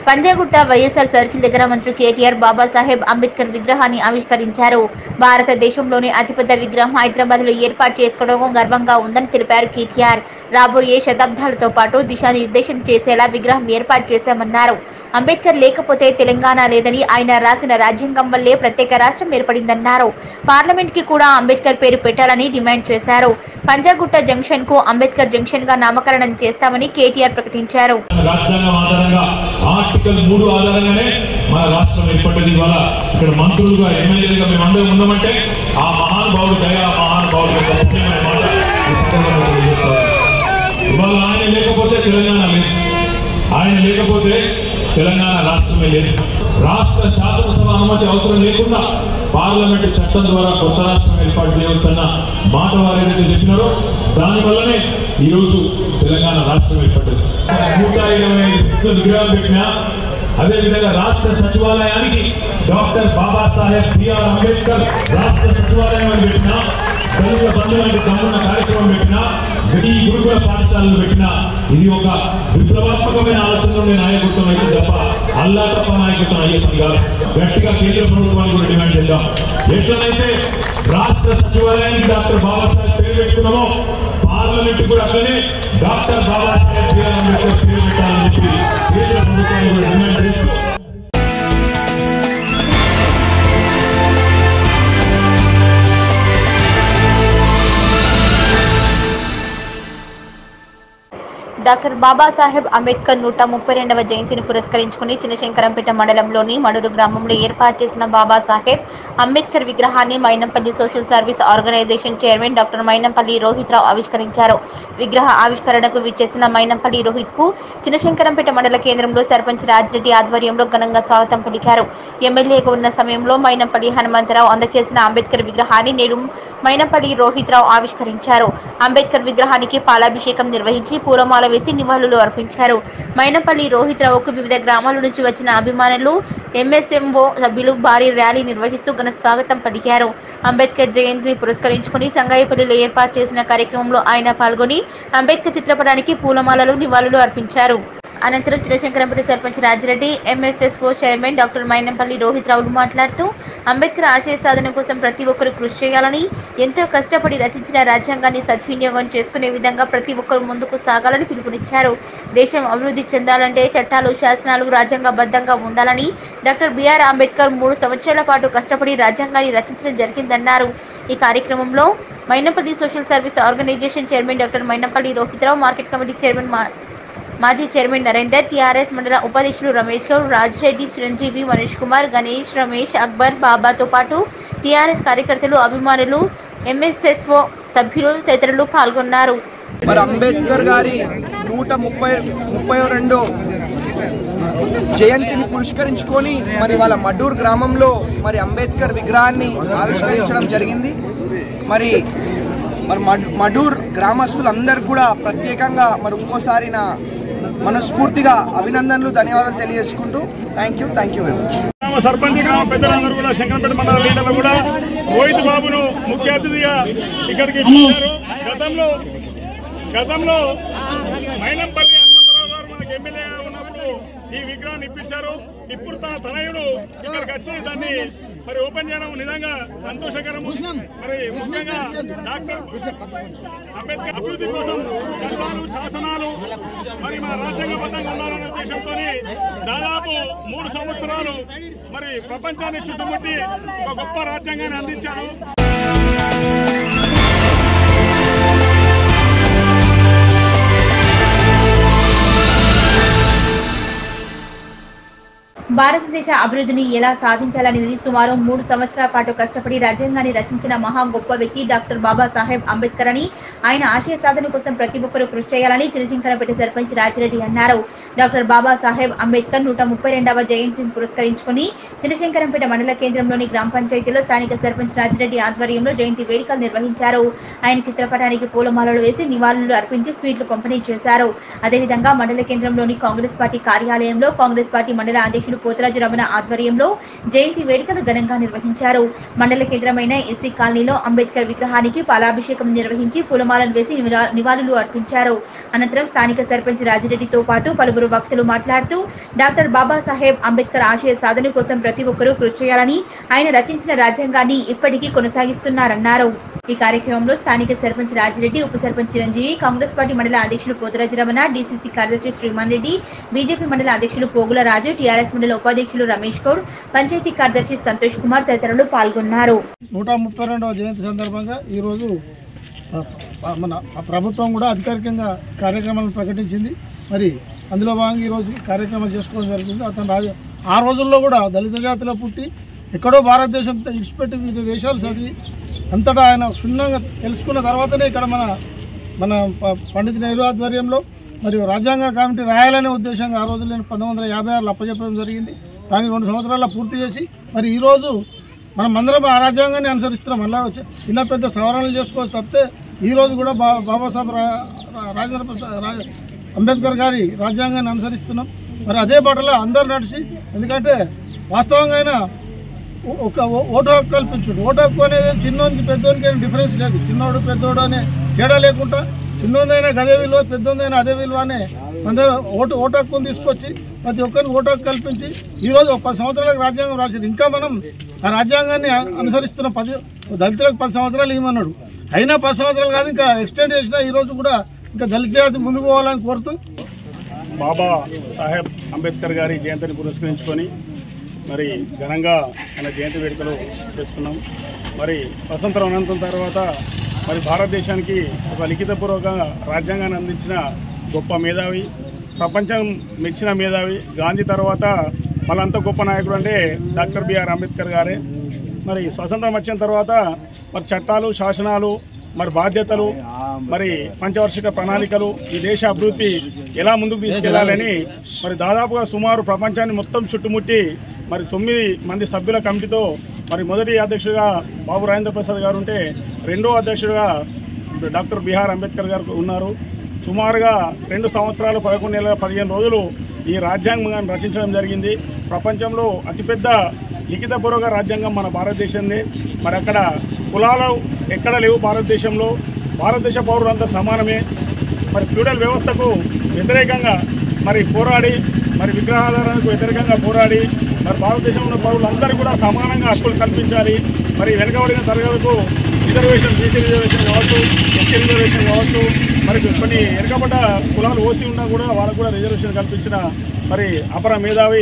Panjagutta YSR circle దగ్గర మంత్రి కేటీఆర్ బాబాసాహెబ్ అంబేద్కర్ విగ్రహాన్ని ఆవిష్కరించారు భారతదేశంలోనే అతిపెద్ద విగ్రహం హైదరాబాద్ లో ఏర్పాటు చేసుకోవడం గర్వంగా ఉందని తెలిపారు కేటీఆర్ రాబోయే శతాబ్దాలతో పాటు దిశానిర్దేశం చేసేలా విగ్రహం ఏర్పాటు చేశామన్నారు అంబేద్కర్ లేకపోతే తెలంగాణ లేదని ఆయన రాసిన రాజ్యాంగం వల్లే ప్రత్యేక రాష్ట్రం ఏర్పడిందన్నారు పార్లమెంట్ కి కూడా అంబేద్కర్ పేరు పెట్టాలని డిమాండ్ చేశారు పంజాగుట్ట జంక్షన్ కు అంబేద్కర్ జంక్షన్ గా నామకరణం చేస్తామని కేటీఆర్ ప్రకటించారు రాజ్యాంగం ఆధారంగా ఆర్టికల్ మూడు ఆధారంగానే మన రాష్ట్రం ఏర్పడ్డది ఇవాళ ఇక్కడ మంత్రులుగా ఎమ్మెల్యేలుగా మేము అందరం ఉన్నామంటే ఆ మహానుభావుడు దయ ఆ మహానుభావుడు యొక్క ముఖ్యమైన మాట ఈ సందర్భంగా తెలియజేస్తాను. ఇవాళ ఆయన లేకపోతే తెలంగాణ లేదు ఆయన లేకపోతే తెలంగాణ రాష్ట్రమే లేదు రాష్ట్ర శాసనసభ అనుమతి అవసరం లేకుండా పార్లమెంటు చట్టం ద్వారా కొత్త రాష్ట్రం ఏర్పాటు చేయవచ్చన్న మాట వారు ఏదైతే చెప్పినారో దానివల్లనే ఈరోజు తెలంగాణ రాష్ట్రం ఏర్పడ్డది నూట ఇరవై ఐదు ఫుట్ల విగ్రహం పెట్టినా అదేవిధంగా రాష్ట్ర సచివాలయానికి డాక్టర్ బాబాసాహెబ్ బిఆర్ అంబేద్కర్ రాష్ట్ర సచివాలయం అని పెట్టినా దళిత బంధు లాంటి దమ్మున్న కార్యక్రమం పెట్టినా వెయ్యి గురుకుల పాఠశాలలు పెట్టినా ఇది ఒక విప్లవాత్మకమైన ఆలోచనలో నేను నాయకత్వం అయితే తప్ప అల్లా తప్ప నాయకత్వం అయ్యే పని కాదు గట్టిగా కేంద్ర ప్రభుత్వానికి కూడా డిమాండ్ చేద్దాం ఎట్లనైతే రాష్ట్ర సచివాలయానికి డాక్టర్ బాబాసాహెబ్ పేరు పెట్టుకున్నామో పార్లమెంట్ కూడా అట్లనే డాక్టర్ బాబాసాహెబ్ బిఆర్ అంబేద్కర్ పేరు పెట్టాలని చెప్పి కేంద్ర ప్రభుత్వానికి కూడా డిమాండ్ చేస్తూ డాక్టర్ బాబాసాహెబ్ అంబేద్కర్ నూట ముప్పై రెండవ జయంతిని పురస్కరించుకుని చిన్నశంకరంపేట మండలంలోని మడూరు గ్రామంలో ఏర్పాటు చేసిన బాబాసాహెబ్ అంబేద్కర్ విగ్రహాన్ని Mynampally social service organisation chairman doctor Mynampally Rohit Rao ఆవిష్కరించారు విగ్రహ ఆవిష్కరణకు విచ్చేసిన మైనంపల్లి రోహిత్ కు చిన్నశంకరంపేట మండల కేంద్రంలో సర్పంచ్ రాజిరెడ్డి ఆధ్వర్యంలో ఘనంగా స్వాగతం పలికారు ఎమ్మెల్యేగా ఉన్న సమయంలో మైనంపల్లి హనుమంతరావు అందజేసిన అంబేద్కర్ విగ్రహాన్ని నేడు మైనంపల్లి రోహిత్ రావు ఆవిష్కరించారు అంబేద్కర్ విగ్రహానికి పాలాభిషేకం నిర్వహించి పూలమాల వేసి నివాళులు అర్పించారు మైనపల్లి రోహిత్ రావుకు వివిధ గ్రామాల నుంచి వచ్చిన అభిమానులు ఎంఎస్ఎంఓ సభ్యులు భారీ ర్యాలీ నిర్వహిస్తూ ఘన స్వాగతం పలికారు అంబేద్కర్ జయంతిని పురస్కరించుకుని సంగాయపల్లిలో ఏర్పాటు చేసిన కార్యక్రమంలో ఆయన పాల్గొని అంబేద్కర్ చిత్రపటానికి పూలమాలలు నివాళులు అర్పించారు అనంతరం Chinnashankarampally sarpanch Rajireddy MSSO chairman doctor Mynampally Rohit రావులు మాట్లాడుతూ అంబేద్కర్ ఆశయ సాధన కోసం ప్రతి ఒక్కరూ కృషి చేయాలని ఎంతో కష్టపడి రచించిన రాజ్యాంగాన్ని సద్వినియోగం చేసుకునే విధంగా ప్రతి ఒక్కరూ ముందుకు సాగాలని పిలుపునిచ్చారు దేశం అభివృద్ధి చెందాలంటే చట్టాలు శాసనాలు రాజ్యాంగబద్ధంగా ఉండాలని డాక్టర్ బిఆర్ అంబేద్కర్ మూడు సంవత్సరాల పాటు కష్టపడి రాజ్యాంగాన్ని రచించడం జరిగిందన్నారు ఈ కార్యక్రమంలో Mynampally social service organisation chairman doctor Mynampally Rohit Rao market committee chairman మా మాజీ చైర్మన్ నరేందర్ టీఆర్ఎస్ మండల ఉపాధ్యక్షులు రమేష్ గౌడ్ రాజిరెడ్డి చిరంజీవి మనీష్ కుమార్ గణేష్ రమేష్ అక్బర్ బాబాతో పాటు టీఆర్ఎస్ కార్యకర్తలు అభిమానులు ఎంఎస్ఎస్ఓ సభ్యులు తదితరులు పాల్గొన్నారు మరి అంబేద్కర్ గారి నూట ముప్పై ముప్పై రెండు జయంతిని పురస్కరించుకొని మరి వాళ్ళ మడూర్ గ్రామంలో మరి అంబేద్కర్ విగ్రహాన్ని ఆవిష్కరించడం జరిగింది మరి మరి మడ్- మడూర్ గ్రామస్తులందరూ కూడా ప్రత్యేకంగా మరి ఇంకోసారి నా మనస్ఫూర్తిగా అభినందనలు ధన్యవాదాలు తెలియజేసుకుంటూ thank you thank you very much గ్రామ సర్పంచ్ గ్రామ పెద్దలందరూ కూడా శంకరపేట మండల లీడర్లు కూడా రోహిత్ బాబును ముఖ్య అతిథిగా ఇక్కడికి పిలిచారు గతంలో గతంలో మైనంపల్లి హనుమంతరావు గారు మనకి ఎమ్మెల్యేగా ఉన్నప్పుడు ఈ విగ్రహాన్ని ఇప్పించారు ఇప్పుడు తన తనయుడు ఇక్కడికి వచ్చి దాన్ని మరి ఓపెన్ చేయడం నిజంగా సంతోషకరము మరి ముఖ్యంగా డాక్టర్ అంబేద్కర్ అభివృద్ధి కోసం చట్టాలు శాసనాలు మరి మన రాజ్యాంగబద్ధంగా ఉండాలనే ఉద్దేశంతో దాదాపు మూడు సంవత్సరాలు మరి ప్రపంచాన్ని చుట్టుముట్టి ఒక గొప్ప రాజ్యాంగాన్ని అందించారు భారతదేశ అభివృద్ధిని ఎలా సాధించాలనేది సుమారు మూడు సంవత్సరాల పాటు కష్టపడి రాజ్యాంగాన్ని రచించిన మహా గొప్ప వ్యక్తి డాక్టర్ బాబాసాహెబ్ అంబేద్కర్ అని ఆయన ఆశయ సాధన కోసం ప్రతి ఒక్కరూ కృషి చేయాలని చినశంకరపేట సర్పంచ్ రాజిరెడ్డి అన్నారు డాక్టర్ బాబాసాహెబ్ అంబేద్కర్ నూట ముప్పై రెండవ జయంతిని పురస్కరించుకుని చినశంకరంపేట మండల కేంద్రంలోని గ్రామ పంచాయతీలో స్థానిక సర్పంచ్ రాజిరెడ్డి ఆధ్వర్యంలో జయంతి వేడుకలు నిర్వహించారు ఆయన చిత్రపటానికి పూలమాలలు వేసి నివాళులు అర్పించి స్వీట్లు పంపిణీ చేశారు అదేవిధంగా మండల కేంద్రంలోని కాంగ్రెస్ పార్టీ కార్యాలయంలో కాంగ్రెస్ పార్టీ మండల అధ్యక్షులు పోతరాజు రమణ ఆధ్వర్యంలో జయంతి వేడుకలు ఘనంగా నిర్వహించారు మండల కేంద్రమైన ఎస్సీ కాలనీలో అంబేద్కర్ విగ్రహానికి పాలాభిషేకం నిర్వహించి పూలమాలను వేసి నివా- నివాళులు అర్పించారు అనంతరం స్థానిక సర్పంచ్ రాజిరెడ్డితో పాటు పలువురు వక్తలు మాట్లాడుతూ డాక్టర్ బాబాసాహెబ్ అంబేద్కర్ ఆశయ సాధన కోసం ప్రతి ఒక్కరూ కృషి చేయాలని ఆయన రచించిన రాజ్యాంగాన్ని ఇప్పటికీ కొనసాగిస్తున్నారన్నారు ఈ కార్యక్రమంలో స్థానిక సర్పంచ్ రాజిరెడ్డి ఉప సర్పంచ్ చిరంజీవి కాంగ్రెస్ పార్టీ మండల అధ్యక్షులు పోతరాజు రమణ డీసీసీ కార్యదర్శి శ్రీమాన్ రెడ్డి బీజేపీ మండల అధ్యక్షులు పోగుల రాజు టీఆర్ఎస్ మండల ఉపాధ్యక్షులు రమేష్ గౌడ్ పంచాయతీ కార్యదర్శి సంతోష్ కుమార్ తదితరులు పాల్గొన్నారు నూట ముప్పై రెండవ జయంతి సందర్భంగా ఈరోజు ఆ, ఆ, మన ఆ ప్రభుత్వం కూడా అధికారికంగా కార్యక్రమాలను ప్రకటించింది మరి అందులో భాగంగా ఈరోజు కార్యక్రమాలు చేసుకోవడం జరుగుతుంది అతను రాజు ఆ రోజుల్లో కూడా దళిత జాతిలో పుట్టి ఎక్కడో భారతదేశం ఇడిచిపెట్టి వివిధ దేశాలు చదివి అంతటా ఆయన క్షుణ్ణంగా తెలుసుకున్న తర్వాతనే ఇక్కడ మన మన ప- పండిత్ నెహ్రూ ఆధ్వర్యంలో మరియు రాజ్యాంగ కమిటీ రాయాలనే ఉద్దేశంగా ఆ రోజుల్లో పంతొమ్మిది వందల యాభై ఆరులో అప్పచెప్పడం జరిగింది దాన్ని రెండు సంవత్సరాల్లో పూర్తి చేసి మరి ఈరోజు మనం అందరం ఆ రాజ్యాంగాన్ని అనుసరిస్తున్నాం అలా వచ్చి చిన్న పెద్ద సవరణలు చేసుకోవచ్చు తప్పితే ఈ రోజు కూడా బా బాబాసాహెబ్ రా రా- రాజేంద్ర ప్రసాద్ రా అంబేద్కర్ గారి రాజ్యాంగాన్ని అనుసరిస్తున్నాం మరి అదే బాటలో అందరు నడిచి ఎందుకంటే వాస్తవంగా ఆయన ఓ- ఒక ఓ- ఓటు హక్కు కల్పించుడు ఓటు హక్కు అనేది చిన్నోనికి పెద్దోనికి ఏం డిఫరెన్స్ లేదు చిన్నోడు పెద్దోడు అనే తేడా లేకుండా చిన్నోదైనా గదే విలువ పెద్దోదైనా అదే విలువ అనే అందరూ ఓటు ఓటు హక్కును తీసుకొచ్చి ప్రతి ఒక్కరికి ఓటు హక్కు కల్పించి ఈ రోజు ఒక పది సంవత్సరాలకు రాజ్యాంగం రాసింది ఇంకా మనం ఆ రాజ్యాంగాన్ని అ- అనుసరిస్తున్న పది దళితులకు పది సంవత్సరాలు ఇవ్వమన్నాడు అయినా పది సంవత్సరాలు కాదు ఇంకా ఎక్స్టెండ్ చేసినా ఈ రోజు కూడా ఇంకా దళిత జాతి ముందుకు పోవాలని కోరుతూ బాబా సాహెబ్ అంబేద్కర్ గారి జయంతిని పురస్కరించుకొని మరి ఘనంగా మన జయంతి వేడుకలు చేసుకున్నాం మరి స్వతంత్రం అనంతరం తర్వాత మరి భారతదేశానికి ఒక లిఖితపూర్వక రాజ్యాంగాన్ని అందించిన గొప్ప మేధావి ప్రపంచం మెచ్చిన మేధావి గాంధీ తర్వాత మళ్ళంత గొప్ప నాయకుడు అంటే డాక్టర్ బిఆర్ అంబేద్కర్ గారే మరి స్వతంత్రం వచ్చిన తర్వాత మరి చట్టాలు శాసనాలు మరి బాధ్యతలు మరి పంచవార్షిక ప్రణాళికలు ఈ దేశ అభివృద్ధి ఎలా ముందుకు తీసుకెళ్లాలని మరి దాదాపుగా సుమారు ప్రపంచాన్ని మొత్తం చుట్టుముట్టి మరి తొమ్మిది మంది సభ్యుల కమిటీతో మరి మొదటి అధ్యక్షుడిగా బాబు రాజేంద్ర ప్రసాద్ గారు ఉంటే రెండో అధ్యక్షుడిగా డాక్టర్ బిఆర్ అంబేద్కర్ గారు ఉన్నారు సుమారుగా రెండు సంవత్సరాలు పదకొండు నెలల పదిహేను రోజులు ఈ రాజ్యాంగాన్ని రచించడం జరిగింది ప్రపంచంలో అతిపెద్ద లిఖితపూర్వక రాజ్యాంగం మన భారతదేశందే మరి అక్కడ కులాలు ఎక్కడ లేవు భారతదేశంలో భారతదేశ పౌరులంతా సమానమే మరి ఫ్యూడల్ వ్యవస్థకు వ్యతిరేకంగా మరి పోరాడి మరి విగ్రహాలకు వ్యతిరేకంగా పోరాడి మరి భారతదేశంలో ఉన్న పౌరులందరూ కూడా సమానంగా హక్కులు కల్పించాలి మరి వెనుకబడిన తరగతులకు రిజర్వేషన్ బీసీ రిజర్వేషన్ కావచ్చు ఎస్సీ రిజర్వేషన్ కావచ్చు మరి కొన్ని వెనుకబడ్డ కులాలు ఓసి ఉన్నా కూడా వాళ్ళకు కూడా రిజర్వేషన్ కల్పించిన మరి అపర మేధావి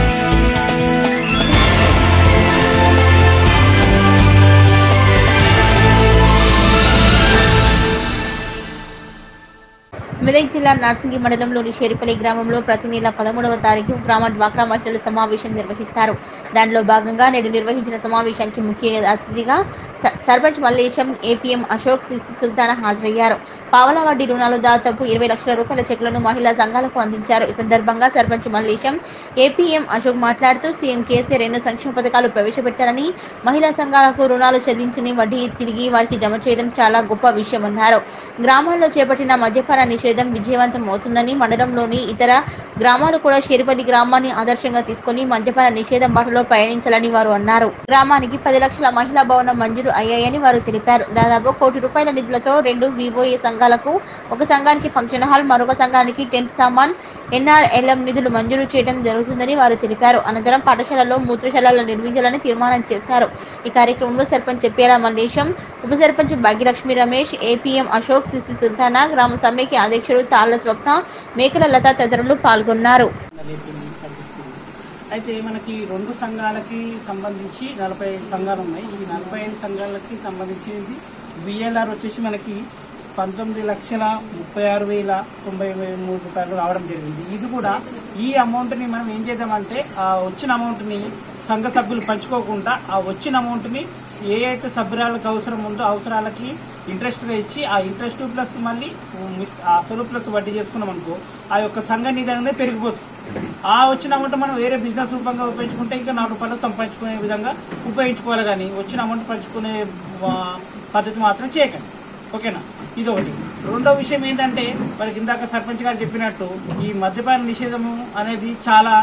మెదక్ జిల్లా నార్సింగి మండలంలోని షేరిపల్లి గ్రామంలో ప్రతి నెల పదమూడవ తారీఖు గ్రామ డ్వాక్రా మహిళలు సమావేశం నిర్వహిస్తారు దానిలో భాగంగా నేడు నిర్వహించిన సమావేశానికి ముఖ్య అతిథిగా స- సర్పంచ్ మల్లేశం ఏపీఎం అశోక్ సిసి సుల్తానా హాజరయ్యారు పావలా వడ్డీ రుణాలు దాదాపు ఇరవై లక్షల రూపాయల చెక్లను మహిళా సంఘాలకు అందించారు ఈ సందర్భంగా సర్పంచ్ మల్లేశం ఏపీఎం అశోక్ మాట్లాడుతూ సీఎం కేసీఆర్ ఎన్నో సంక్షేమ పథకాలు ప్రవేశపెట్టారని మహిళా సంఘాలకు రుణాలు చెల్లించని వడ్డీ తిరిగి వారికి జమ చేయడం చాలా గొప్ప విషయమన్నారు గ్రామాల్లో చేపట్టిన మద్యపాన నిషేధం విజయవంతం అవుతుందని మండలంలోని ఇతర గ్రామాలు కూడా షేరుపల్లి గ్రామాన్ని ఆదర్శంగా తీసుకొని మద్యపాన నిషేధం బాటలో పయనించాలని వారు అన్నారు గ్రామానికి పది లక్షల మహిళా భవనం మంజూరు అయ్యాయని వారు తెలిపారు దాదాపు కోటి రూపాయల నిధులతో రెండు వివోఏ సంఘాలకు ఒక సంఘానికి ఫంక్షన్ హాల్ మరొక సంఘానికి టెంట్ సామాన్ ఎన్ఆర్ఎల్ఎం నిధులు మంజూరు చేయడం జరుగుతుందని వారు తెలిపారు అనంతరం పాఠశాలలో మూత్రశాలలు నిర్మించాలని తీర్మానం చేశారు ఈ కార్యక్రమంలో సర్పంచ్ చెప్పేలా మల్లేశం ఉప సర్పంచ్ భాగ్యలక్ష్మి రమేష్ ఏపీఎం అశోక్ సిసి సుల్తానా గ్రామ సమైక్య అధ్యక్షుడు తాళ్ల స్వప్న మేకల లత తదితరులు పాల్గొన్నారు కనిపిస్తుంది అయితే మనకి రెండు సంఘాలకి సంబంధించి నలభై ఐదు సంఘాలు ఉన్నాయి ఈ నలభై ఐదు సంఘాలకి సంబంధించి బిఎల్ఆర్ వచ్చేసి మనకి పంతొమ్మిది లక్షల ముప్పై ఆరు వేల తొంభై మూడు రూపాయలు రావడం జరిగింది ఇది కూడా ఈ అమౌంట్ని మనం ఏం చేద్దామంటే ఆ వచ్చిన అమౌంట్ని సంఘ సభ్యులు పంచుకోకుండా ఆ వచ్చిన అమౌంట్ని ఏ అయితే సభ్యురాలకు అవసరం ఉందో అవసరాలకి ఇంట్రెస్ట్గా ఇచ్చి ఆ ఇంట్రెస్ట్ ప్లస్ మళ్ళీ ఆ అసలు ప్లస్ వడ్డీ చేసుకున్నాం అనుకో ఆ యొక్క సంఘ నిధి అనేది పెరిగిపోతుంది ఆ వచ్చిన అమౌంట్ మనం వేరే బిజినెస్ రూపంగా ఉపయోగించుకుంటే ఇంకా నాలుగు రూపాయలు సంపాదించుకునే విధంగా ఉపయోగించుకోవాలి కానీ వచ్చిన అమౌంట్ పంచుకునే ఆ, పద్ధతి మాత్రం చేయకండి ఓకేనా ఇది ఒకటి రెండో విషయం ఏంటంటే మనకి ఇందాక సర్పంచ్ గారు చెప్పినట్టు ఈ మద్యపాన నిషేధము అనేది చాలా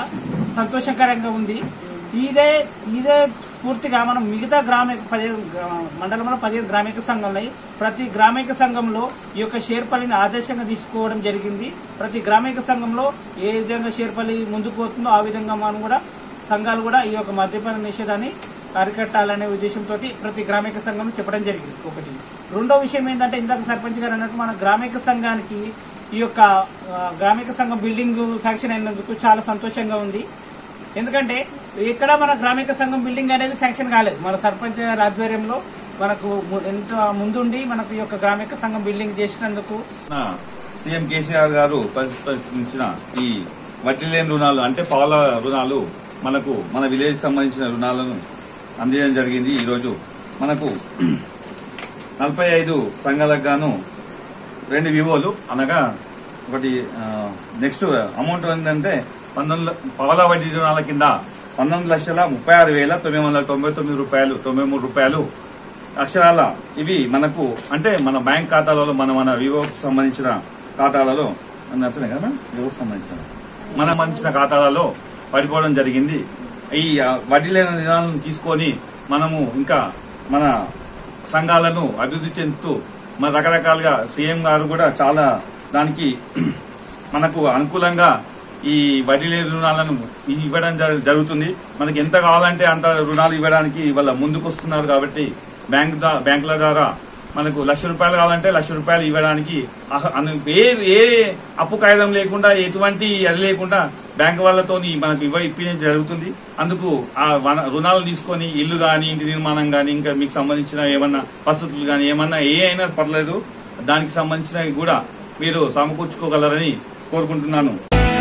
సంతోషకరంగా ఉంది ఇదే ఇదే స్ఫూర్తిగా మనం మిగతా గ్రామిక పదిహేను గ్రా- మండలంలో పదిహేను గ్రామిక సంఘాలు ఉన్నాయి ప్రతి గ్రామిక సంఘంలో ఈ యొక్క షేర్పల్లిని ఆదర్శంగా తీసుకోవడం జరిగింది ప్రతి గ్రామిక సంఘంలో ఏ విధంగా షేర్పల్లి ముందుకు పోతుందో ఆ విధంగా మనం కూడా సంఘాలు కూడా ఈ యొక్క మద్యపాన నిషేధాన్ని అరికట్టాలనే ఉద్దేశంతో ప్రతి గ్రామిక సంఘం చెప్పడం జరిగింది ఒకటి రెండో విషయం ఏంటంటే ఇందాక సర్పంచ్ గారు అన్నట్టు మన గ్రామిక సంఘానికి ఈ యొక్క ఆ, గ్రామిక సంఘం బిల్డింగ్ శాంక్షన్ అయినందుకు చాలా సంతోషంగా ఉంది ఎందుకంటే ఇక్కడ మన గ్రామిక సంఘం బిల్డింగ్ అనేది శాంక్షన్ కాలేదు మన సర్పంచ్ గారి ఆధ్వర్యంలో మనకు ము- ఎంత ముందుండి మనకు ఈ యొక్క గ్రామిక సంఘం బిల్డింగ్ చేసినందుకు మన సీఎం కేసీఆర్ గారు ప్రతిష్ఠించిన ఈ వడ్డీ లేని రుణాలు అంటే పాల రుణాలు మనకు మన విలేజ్ సంబంధించిన రుణాలను అందించడం జరిగింది ఈరోజు మనకు నలభై ఐదు సంఘాలకు గాను రెండు వివోలు అనగా ఒకటి ఆ, నెక్స్ట్ అమౌంట్ ఏంటంటే పంతొమ్మిది ల- పాల వడ్డీ రుణాల కింద పంతొమ్మిది లక్షల ముప్పై ఆరు వేల తొమ్మిది వందల తొంభై తొమ్మిది రూపాయలు తొంభై మూడు రూపాయలు అక్షరాల ఇవి మనకు అంటే మన బ్యాంక్ ఖాతాలలో మన మన వివోకి సంబంధించిన ఖాతాలలో అని అర్థమే కదా వివోకి సంబంధించిన మన సంబంధించిన ఖాతాలలో పడిపోవడం జరిగింది ఈ ఆ, వడ్డీ లేని రుణాలను తీసుకొని మనము ఇంకా మన సంఘాలను అభివృద్ధి చెందుతూ మన రకరకాలుగా సీఎం గారు కూడా చాలా దానికి మనకు అనుకూలంగా ఈ వడ్డీ లేని రుణాలను ఇవ్వడం జరు- జరుగుతుంది మనకి ఎంత కావాలంటే అంత రుణాలు ఇవ్వడానికి వాళ్ళ ముందుకు వస్తున్నారు కాబట్టి బ్యాంక్ దా- బ్యాంకుల ద్వారా మనకు లక్ష రూపాయలు కావాలంటే లక్ష రూపాయలు ఇవ్వడానికి అహ- అను- ఏ ఏ అప్పు కాగితం లేకుండా ఎటువంటి అది లేకుండా బ్యాంక్ వాళ్ళతో మనకు ఇవ్వ ఇప్పించడం జరుగుతుంది అందుకు ఆ వన- రుణాలు తీసుకొని ఇల్లు కానీ ఇంటి నిర్మాణం కానీ ఇంకా మీకు సంబంధించిన ఏమన్నా వసతులు కానీ ఏమన్నా ఏ అయినా పర్లేదు దానికి సంబంధించినవి కూడా మీరు సమకూర్చుకోగలరని కోరుకుంటున్నాను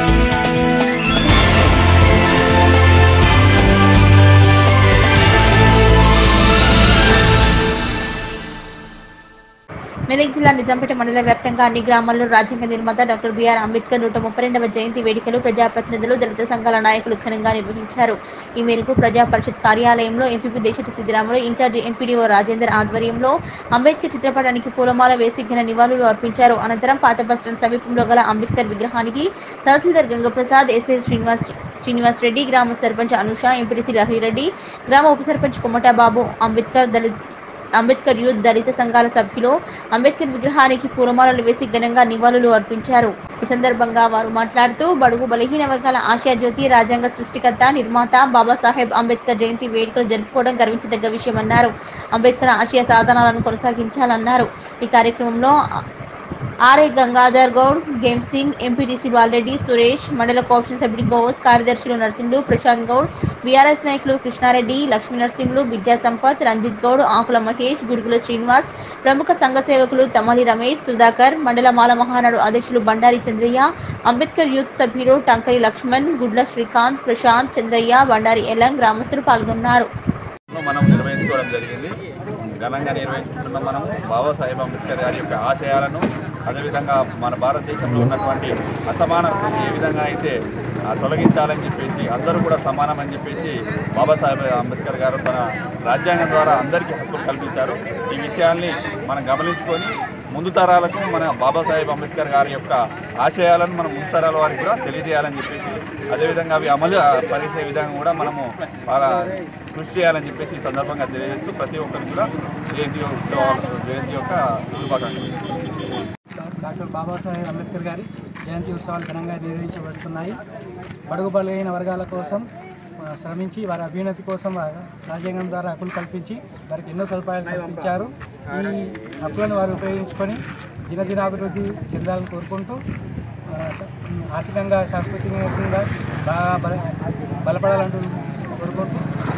మెదక్ జిల్లా నిజాంపేట మండల వ్యాప్తంగా అన్ని గ్రామాల్లో రాజ్యాంగ నిర్మాత డాక్టర్ బిఆర్ అంబేద్కర్ నూట ముప్పై రెండవ జయంతి వేడుకలు ప్రజాప్రతినిధులు దళిత సంఘాల నాయకులు ఘనంగా నిర్వహించారు ఈ మేరకు ప్రజా పరిషత్ కార్యాలయంలో MPP Desati Siddiramulu incharge MPDO Rajender ఆధ్వర్యంలో అంబేద్కర్ చిత్రపటానికి పూలమాల వేసి ఘన నివాళులు అర్పించారు అనంతరం పాత బస్టాండ్ సమీపంలో గల అంబేద్కర్ విగ్రహానికి తహసీల్దార్ గంగప్రసాద్ ఎస్ఐ శ్రీనివాస్ శ్రీనివాస్ రెడ్డి గ్రామ సర్పంచ్ అనుష ఎంపీటీసీ లహరిరెడ్డి గ్రామ ఉప సర్పంచ్ కొమటా బాబు అంబేద్కర్ దళిత్ అంబేద్కర్ యూత్ దళిత సంఘాల సభ్యులు అంబేద్కర్ విగ్రహానికి పూలమాలలు వేసి ఘనంగా నివాళులు అర్పించారు ఈ సందర్భంగా వారు మాట్లాడుతూ బడుగు బలహీన వర్గాల ఆశా జ్యోతి రాజ్యాంగ సృష్టికర్త నిర్మాత బాబాసాహెబ్ అంబేద్కర్ జయంతి వేడుకలు జరుపుకోవడం గర్వించదగ్గ విషయమన్నారు అంబేద్కర్ ఆశయ సాధనాలను కొనసాగించాలన్నారు ఈ కార్యక్రమంలో ఆర్ఐ గంగాధర్ గౌడ్ గేమ్ సింగ్ ఎంపీటీసీ బాలరెడ్డి సురేష్ మండల కోఆప్షన్ సభ్యుడు గోస్ కార్యదర్శులు నరసింహులు ప్రశాంత్ గౌడ్ బీఆర్ఎస్ నాయకులు కృష్ణారెడ్డి లక్ష్మీ నరసింహులు విద్యా సంపత్ రంజిత్ గౌడ్ ఆకుల మహేష్ గురుగుల శ్రీనివాస్ ప్రముఖ సంఘ సేవకులు తమలి రమేష్ సుధాకర్ మండల మాల మహానాడు అధ్యక్షులు బండారి చంద్రయ్య అంబేద్కర్ యూత్ సభ్యులు టంకరి లక్ష్మణ్ గుడ్ల శ్రీకాంత్ ప్రశాంత్ చంద్రయ్య బండారి ఎల్లం గ్రామస్తులు పాల్గొన్నారు లో మనం నిర్వహించుకోవడం జరిగింది ఘనంగా నిర్వహించుకుంటున్నాం మనం బాబాసాహెబ్ అంబేద్కర్ గారి యొక్క ఆశయాలను అదేవిధంగా మన భారతదేశంలో ఉన్నటువంటి అసమానతను ఏ విధంగా అయితే ఆ, తొలగించాలని చెప్పేసి అందరూ కూడా సమానమని చెప్పేసి బాబాసాహెబ్ అంబేద్కర్ గారు తన రాజ్యాంగం ద్వారా అందరికీ హక్కులు కల్పించారు ఈ విషయాల్ని మనం గమనించుకొని ముందు తరాలకు మన బాబాసాహెబ్ అంబేద్కర్ గారి యొక్క ఆశయాలను మనం ముందు తరాల వారికి కూడా తెలియజేయాలని చెప్పేసి అదేవిధంగా అవి అమలు ఆ, పరిచే విధంగా కూడా మనము బాగా కృషి చేయాలని చెప్పేసి ఈ సందర్భంగా తెలియజేస్తూ ప్రతి ఒక్కరికి కూడా జయంతి ఉత్సవాలు జయంతి యొక్క శుభాకాంక్షలు డాక్టర్ బాబాసాహెబ్ అంబేద్కర్ గారి జయంతి ఉత్సవాలు ఘనంగా నిర్వహించబడుతున్నాయి బడుగు బలైన వర్గాల కోసం ఆ, శ్రమించి వారి అభ్యున్నతి కోసం వారు రాజ్యాంగం ద్వారా హక్కులు కల్పించి వారికి ఎన్నో సదుపాయాలు కల్పించారు ఈ హక్కులను వారు ఉపయోగించుకొని దినదినాభివృద్ధి చెందాలని కోరుకుంటూ ఆ, ఆర్థికంగా సాంస్కృతికంగా బాగా బల బలపడాలంటూ కోరుకుంటూ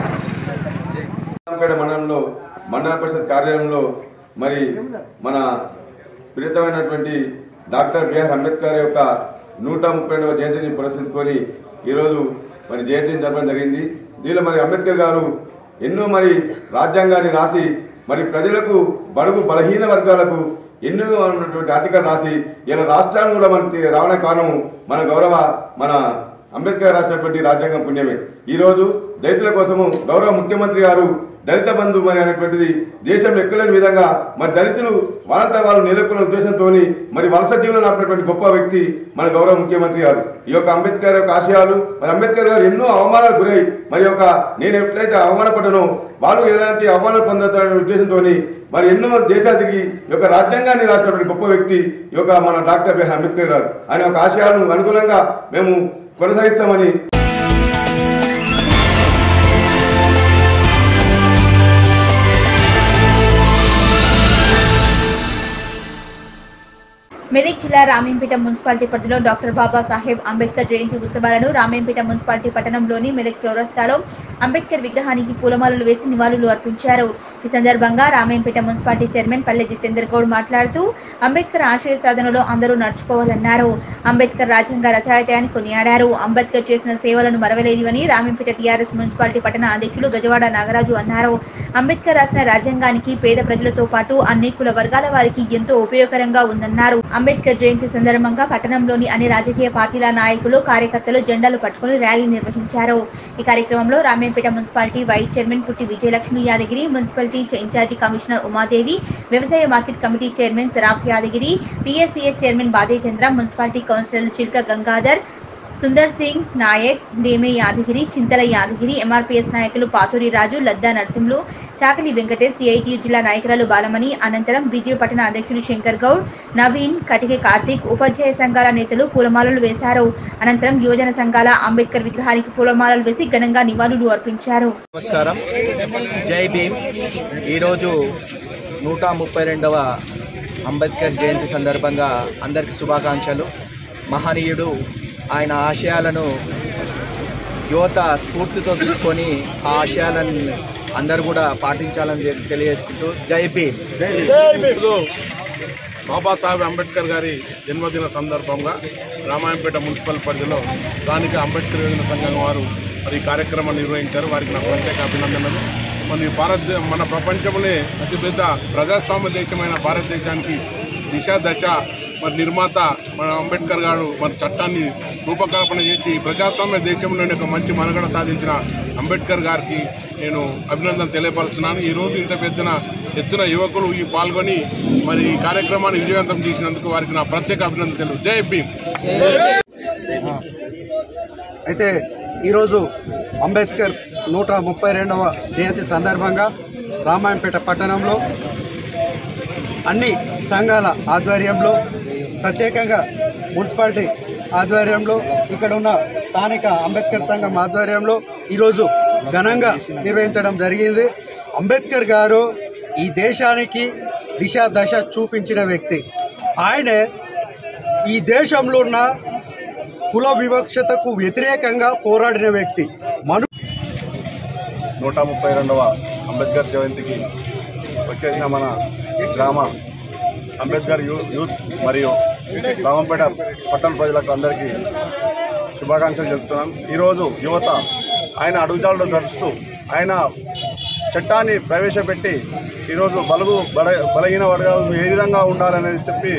రామపేట మండలంలో మండల పరిషత్ కార్యాలయంలో మరి మన ప్రియతమైనటువంటి డాక్టర్ బిఆర్ అంబేద్కర్ యొక్క నూట ముప్పై రెండవ జయంతిని పురస్కరించుకొని ఈరోజు మరి జయంతిని జరపడం జరిగింది దీనిలో మరి అంబేద్కర్ గారు ఎన్నో మరి రాజ్యాంగాన్ని రాసి మరి ప్రజలకు బడుగు బలహీన వర్గాలకు ఎన్నో ఉన్నటువంటి ఆర్టికల్ రాసి ఇలా రాష్ట్రాన్ని కూడా మనకి రావడానికి కారణం మన గౌరవ మన అంబేద్కర్ రాసినటువంటి రాజ్యాంగం పుణ్యమే ఈ రోజు దళితుల కోసము గౌరవ ముఖ్యమంత్రి గారు దళిత బంధు మరి అనేటువంటిది దేశంలో ఎక్కలేని విధంగా మరి దళితులు వాళ్ళంతా వాళ్ళు నెలకొన్న ఉద్దేశంతో మరి వలస జీవనం ఆపినటువంటి గొప్ప వ్యక్తి మన గౌరవ ముఖ్యమంత్రి గారు ఈ యొక్క అంబేద్కర్ యొక్క ఆశయాలు మరి అంబేద్కర్ గారు ఎన్నో అవమానాలు గురై మరి యొక్క నేను ఎట్లయితే అవమానపడ్డానో వాళ్ళు ఎలాంటి అవమానాలు పొందుతారనే ఉద్దేశంతో మరి ఎన్నో దేశాలు తిరిగి ఈ యొక్క రాజ్యాంగాన్ని రాసినటువంటి గొప్ప వ్యక్తి ఈ యొక్క మన డాక్టర్ బిఆర్ అంబేద్కర్ గారు ఆయన యొక్క ఆశయాలను అనుకూలంగా మేము కొనసాగిస్తామని మెదక్ జిల్లా రామేంపేట మున్సిపాలిటీ పరిధిలో డాక్టర్ బాబాసాహెబ్ అంబేద్కర్ జయంతి ఉత్సవాలను రామేంపేట మున్సిపాలిటీ పట్టణంలోని మెదక్ చౌరస్తాలో అంబేద్కర్ విగ్రహానికి పూలమాలలు వేసి నివాళులు అర్పించారు ఈ సందర్భంగా రామేంపేట మున్సిపాలిటీ చైర్మన్ పల్లె జితేందర్ గౌడ్ మాట్లాడుతూ అంబేద్కర్ ఆశయ సాధనలో అందరూ నడుచుకోవాలన్నారు అంబేద్కర్ రాజ్యాంగ రచయితయాన్ని కొనియాడారు అంబేద్కర్ చేసిన సేవలను మరవలేనివని రామేంపేట టీఆర్ఎస్ మున్సిపాలిటీ పట్టణ అధ్యక్షులు గజవాడ నాగరాజు అన్నారు అంబేద్కర్ రాసిన రాజ్యాంగానికి పేద ప్రజలతో పాటు అన్ని కుల వర్గాల వారికి ఎంతో ఉపయోగకరంగా ఉందన్నారు అంబేద్కర్ జయంతి సందర్భంగా పట్టణంలోని అన్ని రాజకీయ పార్టీల నాయకులు కార్యకర్తలు జెండాలు పట్టుకుని ర్యాలీ నిర్వహించారు ఈ కార్యక్రమంలో Ramayampet municipality vice chairman Putti Vijayalakshmi Yadagiri municipality incharge commissioner Umadevi వ్యవసాయ market committee chairman Saraf Yadagiri PSCS chairman Badechandra municipality కౌన్సిలర్లు చిల్క గంగాధర్ సుందర్ సింగ్ నాయక్ దేమే యాదగిరి చింతల యాదగిరి ఎంఆర్పీఎస్ నాయకులు పాతూరి రాజు లద్దా నరసింహులు చాకలి వెంకటేష్ సిఐటి జిల్లా నాయకురాలు బాలమణి అనంతరం బీజేపీ పట్టణ అధ్యక్షులు శంకర్ గౌడ్ నవీన్ కటికే కార్తీక్ ఉపాధ్యాయ సంఘాల నేతలు పూలమాలలు వేశారు అనంతరం యువజన సంఘాల అంబేద్కర్ విగ్రహానికి పూలమాలలు వేసి ఘనంగా నివాళులు అర్పించారు నమస్కారం జై భీమ్ ఈరోజు నూట ముప్పై రెండవ అంబేద్కర్ జయంతి సందర్భంగా అందరికీ శుభాకాంక్షలు మహనీయుడు ఆయన ఆశయాలను యువత స్ఫూర్తితో తీసుకొని ఆ ఆశయాలను అందరూ కూడా పాటించాలని తె- తెలియజేసుకుంటూ జై భీమ్ ఈరోజు బాబాసాహెబ్ అంబేద్కర్ గారి జన్మదిన సందర్భంగా రామాయంపేట మున్సిపల్ పరిధిలో స్థానిక అంబేద్కర్ యువజన సంఘం వారు మరి ఈ కార్యక్రమాన్ని నిర్వహించారు వారికి నా ప్రత్యేక అభినందనలు మన భారత మన ప్రపంచంలోనే అతిపెద్ద ప్రజాస్వామ్య దేశమైన భారతదేశానికి దిశ దశ మరి నిర్మాత మన అంబేద్కర్ గారు మన చట్టాన్ని రూపకల్పన చేసి ప్రజాస్వామ్య దేశంలోనే ఒక మంచి మనుగడ సాధించిన అంబేద్కర్ గారికి నేను అభినందన తెలియపరుస్తున్నాను ఈ రోజు ఇంత పెద్దన ఎత్తున యువకులు ఈ పాల్గొని మరి ఈ కార్యక్రమాన్ని విజయవంతం చేసినందుకు వారికి నా ప్రత్యేక అభినందన తెలుపు జై భీమ్ అయితే ఈరోజు అంబేద్కర్ నూట ముప్పై రెండవ జయంతి సందర్భంగా రామాయంపేట పట్టణంలో అన్ని సంఘాల ఆధ్వర్యంలో ప్రత్యేకంగా మున్సిపాలిటీ ఆధ్వర్యంలో ఇక్కడ ఉన్న స్థానిక అంబేద్కర్ సంఘం ఆధ్వర్యంలో ఈరోజు ఘనంగా నిర్వహించడం జరిగింది అంబేద్కర్ గారు ఈ దేశానికి దిశ దశ చూపించిన వ్యక్తి ఆయనే ఈ దేశంలో ఉన్న కుల వివక్షతకు వ్యతిరేకంగా పోరాడిన వ్యక్తి మను నూట ముప్పై రెండవ అంబేద్కర్ జయంతికి వచ్చేసిన మన గ్రామ అంబేద్కర్ యూ యూత్ మరియు రామంపేట పట్టణ ప్రజలకు అందరికీ శుభాకాంక్షలు చెప్తున్నాం ఈరోజు యువత ఆయన అడుగుజాడలు నడుస్తూ ఆయన చట్టాన్ని ప్రవేశపెట్టి ఈరోజు బలుగు బల బలహీన వర్గాలు ఏ విధంగా ఉండాలనేది చెప్పి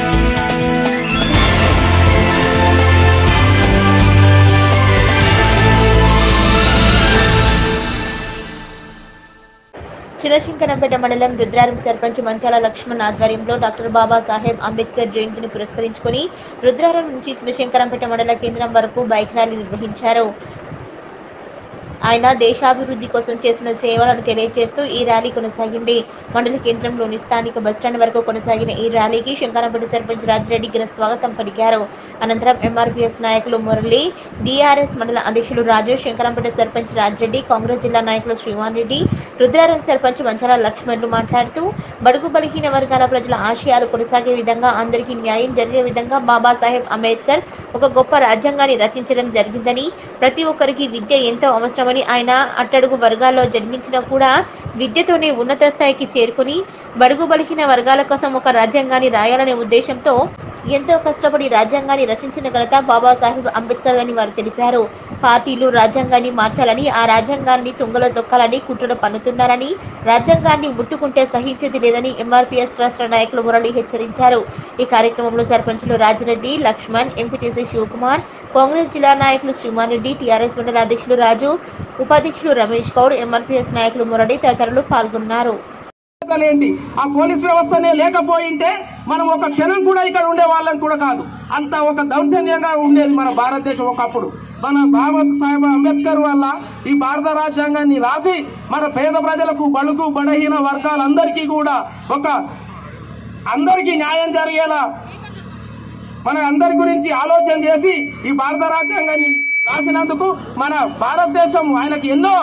చినశంకరంపేట మండలం రుద్రారం సర్పంచ్ మంచాల లక్ష్మణ్ ఆధ్వర్యంలో డాక్టర్ బాబాసాహెబ్ అంబేద్కర్ జయంతిని పురస్కరించుకొని రుద్రారం నుంచి చినశంకరంపేట మండల కేంద్రం వరకు బైక్ ర్యాలీ నిర్వహించారు ఆయన దేశాభివృద్ధి కోసం చేసిన సేవలను తెలియజేస్తూ ఈ ర్యాలీ కొనసాగింది మండల కేంద్రంలోని స్థానిక బస్టాండ్ వరకు కొనసాగిన ఈ ర్యాలీకి శంకరంపేట సర్పంచ్ రాజిరెడ్డి ఘన స్వాగతం పలికారు అనంతరం ఎంఆర్పీఎస్ నాయకులు మురళి డిఆర్ఎస్ మండల అధ్యక్షులు రాజు శంకరంపేట సర్పంచ్ రాజిరెడ్డి కాంగ్రెస్ జిల్లా నాయకులు శ్రీవాన్ రెడ్డి రుద్రారం సర్పంచ్ మంచాల లక్ష్మణులు మాట్లాడుతూ బడుగు బలహీన వర్గాల ప్రజల ఆశయాలు కొనసాగే విధంగా అందరికీ న్యాయం జరిగే విధంగా బాబాసాహెబ్ అంబేద్కర్ ఒక గొప్ప రాజ్యాంగాన్ని రచించడం జరిగిందని ప్రతి ఒక్కరికి విద్య ఎంతో అవసరమని ఆయన అట్టడుగు వర్గాల్లో జన్మించినా కూడా విద్యతోనే ఉన్నత స్థాయికి చేరుకుని బడుగు బలహీన వర్గాల కోసం ఒక రాజ్యాంగాన్ని రాయాలనే ఉద్దేశంతో ఎంతో కష్టపడి రాజ్యాంగాన్ని రచించిన ఘనత బాబాసాహెబ్ అంబేద్కర్ అని వారు తెలిపారు పార్టీలు రాజ్యాంగాన్ని మార్చాలని ఆ రాజ్యాంగాన్ని తుంగలో తొక్కాలని కుట్రలు పన్నుతున్నారని రాజ్యాంగాన్ని ముట్టుకుంటే సహించేది లేదని ఎంఆర్పీఎస్ రాష్ట్ర నాయకులు మురళి హెచ్చరించారు ఈ కార్యక్రమంలో సర్పంచులు రాజిరెడ్డి లక్ష్మణ్ ఎంపీటీసీ శివకుమార్ కాంగ్రెస్ జిల్లా నాయకులు శ్రీమాన్ రెడ్డి టీఆర్ఎస్ మండల అధ్యక్షులు రాజు ఉపాధ్యక్షులు రమేష్ గౌడ్ ఎంఆర్పీఎస్ నాయకులు మురళి తదితరులు పాల్గొన్నారు ఏంటి ఆ పోలీస్ వ్యవస్థనే లేకపోయింటే మనం ఒక క్షణం కూడా ఇక్కడ ఉండే వాళ్ళని కూడా కాదు అంత ఒక దౌర్జన్యంగా ఉండేది మన భారతదేశం ఒకప్పుడు మన బాబా సాహెబ్ అంబేద్కర్ వల్ల ఈ భారత రాజ్యాంగాన్ని రాసి మన పేద ప్రజలకు బడుగు బలహీన వర్గాలందరికీ కూడా ఒక అందరికీ న్యాయం జరిగేలా మన అందరి గురించి ఆలోచన చేసి ఈ భారత రాజ్యాంగాన్ని రాసినందుకు మన భారతదేశం ఆయనకి ఎన్నో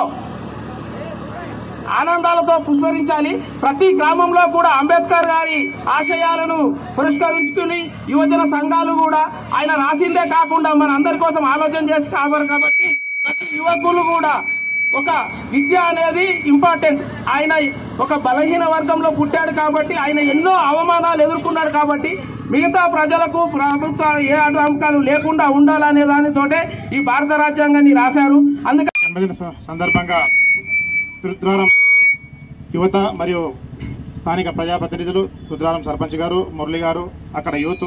ఆనందాలతో పుష్కరించాలి ప్రతి గ్రామంలో కూడా అంబేద్కర్ గారి ఆశయాలను పురస్కరించుకుని యువజన సంఘాలు కూడా ఆయన రాసిందే కాకుండా మన అందరి కోసం ఆలోచన చేసి కావాలి కాబట్టి ప్రతి యువకులు కూడా ఒక విద్య అనేది ఇంపార్టెంట్ ఆయన ఒక బలహీన వర్గంలో పుట్టాడు కాబట్టి ఆయన ఎన్నో అవమానాలు ఎదుర్కొన్నాడు కాబట్టి మిగతా ప్రజలకు ప్రభుత్వ ఏ ఆటంకాలు లేకుండా ఉండాలనే దానితోటే ఈ భారత రాజ్యాంగాన్ని రాశారు అందుకని జన్మదిన స- సందర్భంగా రుద్రారం యువత మరియు స్థానిక ప్రజాప్రతినిధులు రుద్రారం సర్పంచ్ గారు మురళి గారు అక్కడ యూత్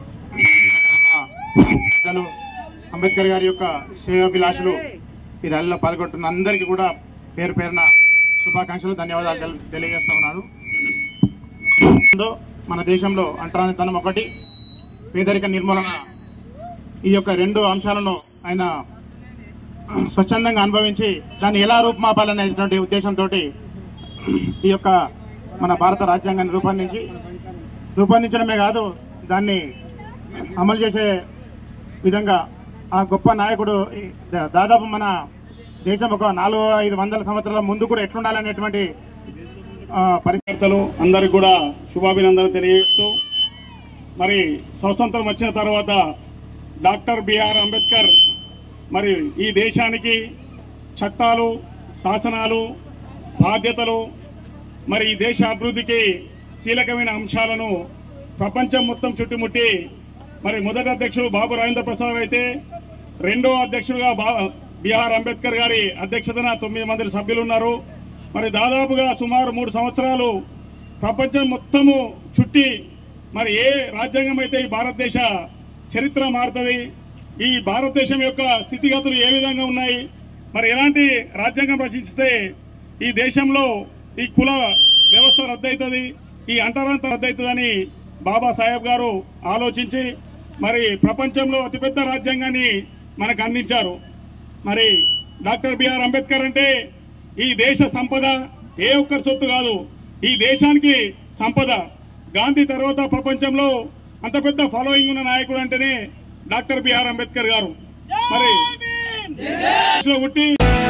పెద్దలు అంబేద్కర్ గారి యొక్క శ్రేయోభిలాషులు ఈ ర్యాలీలో పాల్గొంటున్న అందరికీ కూడా పేరు పేరున శుభాకాంక్షలు ధన్యవాదాలు తెలి- తెలియజేస్తా ఉన్నాను ఉందో మన దేశంలో అంటరానితనం ఒకటి పేదరిక నిర్మూలన ఈ యొక్క రెండు అంశాలను ఆయన స్వచ్ఛందంగా అనుభవించి దాన్ని ఎలా రూపుమాపాలనేటువంటి ఉద్దేశంతో ఈ యొక్క మన భారత రాజ్యాంగాన్ని రూపొందించి రూపొందించడమే కాదు దాన్ని అమలు చేసే విధంగా ఆ గొప్ప నాయకుడు ఈ దా- దాదాపు మన దేశం ఒక నాలుగు ఐదు వందల సంవత్సరాల ముందు కూడా ఎట్లుండాలనేటువంటి ఆ, కార్యకర్తలు అందరికి కూడా శుభాభినందనలు తెలియజేస్తూ మరి స్వతంత్రం వచ్చిన తర్వాత డాక్టర్ బిఆర్ అంబేద్కర్ మరి ఈ దేశానికి చట్టాలు శాసనాలు బాధ్యతలు మరి ఈ దేశ అభివృద్ధికి కీలకమైన అంశాలను ప్రపంచం మొత్తం చుట్టుముట్టి మరి మొదటి అధ్యక్షుడు బాబు రాజేంద్ర ప్రసాద్ అయితే రెండో అధ్యక్షుడుగా బా బిఆర్ అంబేద్కర్ గారి అధ్యక్షతన తొమ్మిది మంది సభ్యులు ఉన్నారు మరి దాదాపుగా సుమారు మూడు సంవత్సరాలు ప్రపంచం మొత్తము చుట్టి మరి ఏ రాజ్యాంగం అయితే ఈ భారతదేశ చరిత్ర మారుతుంది ఈ భారతదేశం యొక్క స్థితిగతులు ఏ విధంగా ఉన్నాయి మరి ఎలాంటి రాజ్యాంగం రచిస్తే ఈ దేశంలో ఈ కుల వ్యవస్థ రద్దవుతుంది ఈ అంటరాంత రద్దవుతుందని బాబాసాహెబ్ గారు ఆలోచించి మరి ప్రపంచంలో అతిపెద్ద రాజ్యాంగాన్ని మనకు అందించారు మరి డాక్టర్ బిఆర్ అంబేద్కర్ అంటే ఈ దేశ సంపద ఏ ఒక్కరి సొత్తు కాదు ఈ దేశానికి సంపద గాంధీ తర్వాత ప్రపంచంలో అంత పెద్ద ఫాలోయింగ్ ఉన్న నాయకుడు అంటేనే డాక్టర్ బిఆర్ అంబేద్కర్ గారు మరి దేశంలో పుట్టి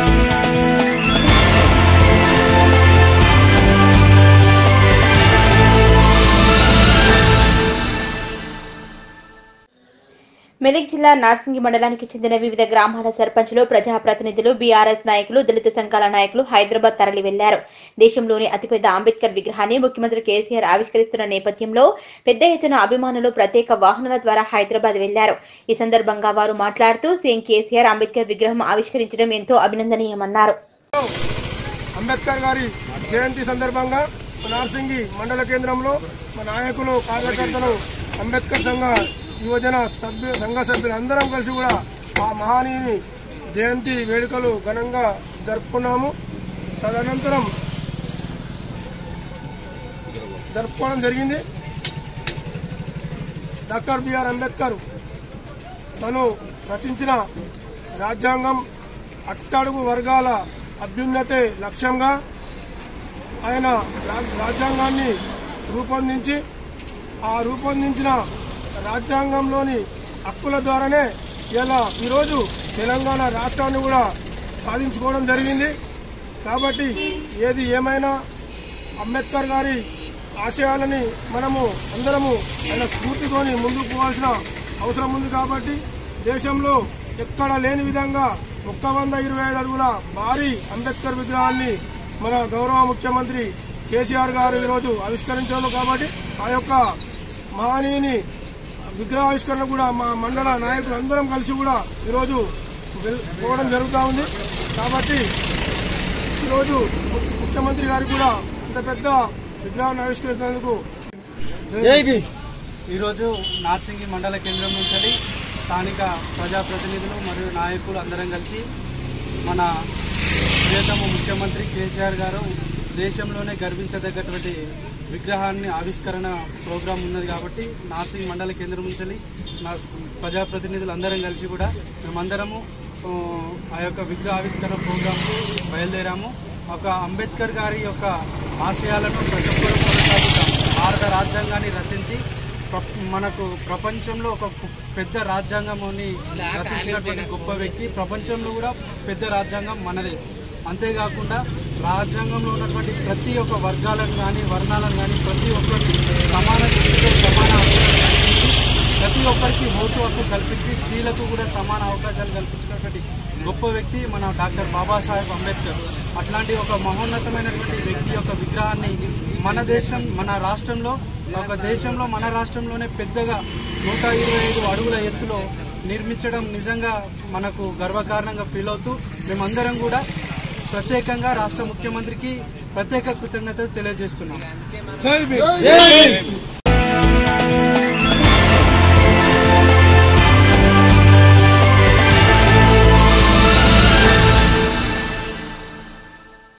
మెదక్ జిల్లా నార్సింగి మండలానికి చెందిన వివిధ గ్రామాల సర్పంచులు ప్రజాప్రతినిధులు బీఆర్ఎస్ నాయకులు దళిత సంఘాల నాయకులు హైదరాబాద్ తరలి వెళ్లారు దేశంలోని అతిపెద్ద అంబేద్కర్ విగ్రహాన్ని ముఖ్యమంత్రి కేసీఆర్ ఆవిష్కరిస్తున్న నేపథ్యంలో పెద్ద ఎత్తున అభిమానులు ప్రత్యేక వాహనాల ద్వారా హైదరాబాద్ వెళ్లారు ఈ సందర్భంగా వారు మాట్లాడుతూ సీఎం కేసీఆర్ అంబేద్కర్ విగ్రహం ఆవిష్కరించడం ఎంతో అభినందనీయమన్నారు అంబేద్కర్ గారి జయంతి సందర్భంగా నార్సింగి మండల కేంద్రంలో మా నాయకులు కార్యకర్తలు అంబేద్కర్ సంఘ యువజన సభ్యు సంఘ సభ్యులు అందరం కలిసి కూడా ఆ మహానీయుని జయంతి వేడుకలు ఘనంగా జరుపుకున్నాము తదనంతరం జరుపుకోవడం జరిగింది డాక్టర్ బిఆర్ అంబేద్కర్ తను రచించిన రాజ్యాంగం అట్టడుగు వర్గాల అభ్యున్నతే లక్ష్యంగా ఆయన రా- రాజ్యాంగాన్ని రూపొందించి ఆ రూపొందించిన రాజ్యాంగంలోని హక్కుల ద్వారానే ఇలా ఈరోజు తెలంగాణ రాష్ట్రాన్ని కూడా సాధించుకోవడం జరిగింది కాబట్టి ఏది ఏమైనా అంబేద్కర్ గారి ఆశయాలని మనము అందరము ఆయన స్ఫూర్తితోని ముందుకు పోవాల్సిన అవసరం ఉంది కాబట్టి దేశంలో ఎక్కడ లేని విధంగా ఒక్క వంద ఇరవై ఐదు అడుగుల భారీ అంబేద్కర్ విగ్రహాన్ని మన గౌరవ ముఖ్యమంత్రి కేసీఆర్ గారు ఈరోజు ఆవిష్కరించారు కాబట్టి ఆ యొక్క మహనీయుని విగ్రహావిష్కరణ కూడా మా మండల నాయకులు అందరం కలిసి కూడా ఈరోజు వెల్- పోవడం జరుగుతూ ఉంది కాబట్టి ఈరోజు ము- ముఖ్యమంత్రి గారు కూడా ఇంత పెద్ద విగ్రహాన్ని ఆవిష్కరించినందుకు జై భీమ్. ఈరోజు నార్సింగి మండల కేంద్రం నుంచి స్థానిక ప్రజాప్రతినిధులు మరియు నాయకులు అందరం కలిసి మన ప్రియతమ ముఖ్యమంత్రి కేసీఆర్ గారు దేశంలోనే గర్వించదగ్గటువంటి విగ్రహాన్ని ఆవిష్కరణ ప్రోగ్రాం ఉన్నది కాబట్టి నార్సింగ్ మండల కేంద్రం నుంచి నా ప్రజాప్రతినిధులు అందరం కలిసి కూడా మేమందరము ఆ, ఆ యొక్క విగ్రహ ఆవిష్కరణ ప్రోగ్రాంకు బయలుదేరాము ఒక అంబేద్కర్ గారి యొక్క ఆశయాలను ప్రతి ఒక్కరూ కొనసాగుతాం భారత రాజ్యాంగాన్ని రచించి ప్ర- మనకు ప్రపంచంలో ఒక కు- పెద్ద రాజ్యాంగంని రచించినటువంటి గొప్ప వ్యక్తి ప్రపంచంలో కూడా పెద్ద రాజ్యాంగం మనదే అంతేకాకుండా రాజ్యాంగంలో ఉన్నటువంటి ప్రతి ఒక్క వర్గాలను కానీ వర్ణాలను కానీ ప్రతి ఒక్కరిని సమాన దృష్టితో సమాన అవకాశాలు కల్పించి ప్రతి ఒక్కరికి ఓటు హక్కు కల్పించి స్త్రీలకు కూడా సమాన అవకాశాలు కల్పించినటువంటి గొప్ప వ్యక్తి మన డాక్టర్ బాబాసాహెబ్ అంబేద్కర్ అట్లాంటి ఒక మహోన్నతమైనటువంటి వ్యక్తి యొక్క విగ్రహాన్ని మన దేశం మన రాష్ట్రంలో ఒక దేశంలో మన రాష్ట్రంలోనే పెద్దగా నూట ఇరవై ఐదు అడుగుల ఎత్తులో నిర్మించడం నిజంగా మనకు గర్వకారణంగా ఫీల్ అవుతూ మేమందరం కూడా ప్రత్యేకంగా రాష్ట్ర ముఖ్యమంత్రికి ప్రత్యేక కృతజ్ఞతలు తెలియజేస్తున్నాం జై భీమ్.